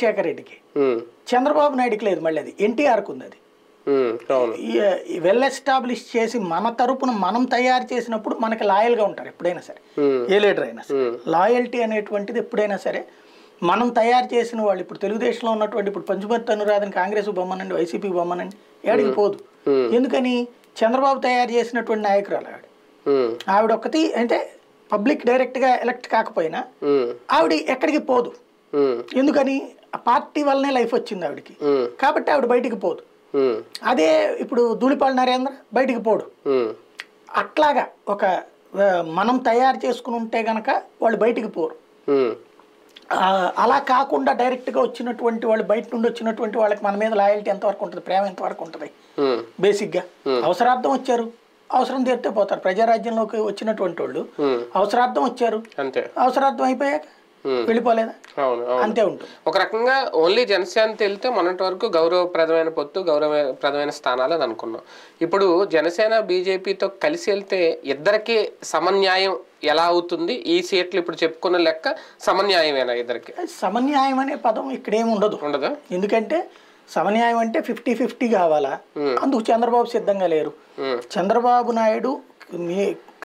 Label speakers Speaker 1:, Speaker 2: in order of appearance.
Speaker 1: రాజశేఖర రెడ్డికి
Speaker 2: ఉమ్,
Speaker 1: చంద్రబాబు నాయుడుకి లేదు మళ్ళీ అది ఎన్టీఆర్కి ఉంది అది
Speaker 2: ఉమ్, అవును
Speaker 1: వెల్ ఎస్టాబ్లిష్ చేసి మన తరపున మనం తయారు చేసినప్పుడు మనకి లాయల్గా ఉంటారు ఎప్పుడైనా సరే
Speaker 2: ఉమ్,
Speaker 1: ఏ లీడర్ అయినా సరే లాయల్టీ అనేటువంటిది ఎప్పుడైనా సరే మనం తయారు చేసిన వాళ్ళు ఇప్పుడు తెలుగుదేశంలో ఉన్నటువంటి ఇప్పుడు పంచుమతి అనురాధని కాంగ్రెస్ బొమ్మనండి వైసీపీ బొమ్మనండి ఏడికి పోదు
Speaker 2: Hmm.
Speaker 1: ఎందుకని చంద్రబాబు తయారు చేసినటువంటి నాయకురాలు ఆవిడ
Speaker 2: ఉమ్,
Speaker 1: ఆవిడ ఒక్కటి అంటే పబ్లిక్ డైరెక్ట్గా ఎలక్ట్ కాకపోయినా
Speaker 2: ఉమ్,
Speaker 1: ఆవిడ ఎక్కడికి పోదు
Speaker 2: ఉమ్,
Speaker 1: ఎందుకని ఆ పార్టీ వల్లనే లైఫ్ వచ్చింది ఆవిడకి
Speaker 2: ఉమ్,
Speaker 1: కాబట్టి ఆవిడ బయటికి పోదు
Speaker 2: ఉమ్,
Speaker 1: అదే ఇప్పుడు ధూళిపాళ నరేంద్ర బయటికి పోడు
Speaker 2: ఉమ్,
Speaker 1: అట్లాగా ఒక ఆ, మనం తయారు చేసుకుని ఉంటే గనక వాళ్ళు బయటికి పోరు
Speaker 2: ఉమ్,
Speaker 1: ఆ, అలా కాకుండా డైరెక్ట్గా వచ్చినటువంటి వాళ్ళు బయట నుండి వచ్చినటువంటి వాళ్ళకి మన మీద లాయల్టీ ఎంతవరకు ఉంటుంది ప్రేమ ఎంతవరకు ఉంటుంది
Speaker 2: ఉమ్,
Speaker 1: బేసిక్గా అవసరార్థం వచ్చారు అవసరం తీరితే పోతారు ప్రజారాజ్యంలోకి వచ్చినటువంటి వాళ్ళు
Speaker 2: ఉమ్,
Speaker 1: అవసరార్థం వచ్చారు
Speaker 2: అంతే
Speaker 1: అవసరార్థం అయిపోయాక
Speaker 2: ఉమ్,
Speaker 1: వెళ్ళిపోలేదా
Speaker 2: అవును అవును
Speaker 1: అంతే ఉంటుంది
Speaker 2: ఒక రకంగా ఓన్లీ జనసేన వెళ్తే మొన్నటి వరకు గౌరవప్రదమైన పొత్తు గౌరవప్రదమైన స్థానాలు అని అనుకున్నాం ఇప్పుడు జనసేన బీజేపీతో కలిసి వెళ్తే ఇద్దరికి సమన్యాయం ఎలా అవుతుంది ఈ సీట్లు ఇప్పుడు చెప్పుకున్న లెక్క సమన్యాయమేనా ఇద్దరికి
Speaker 1: సమన్యాయం అనే పదం ఇక్కడేమి ఉండదు
Speaker 2: ఉండదా
Speaker 1: ఎందుకంటే సమన్యాయం అంటే ఫిఫ్టీ ఫిఫ్టీ కావాలా అందుకు చంద్రబాబు సిద్ధంగా లేరు
Speaker 2: ఉమ్,
Speaker 1: చంద్రబాబు నాయుడు మీ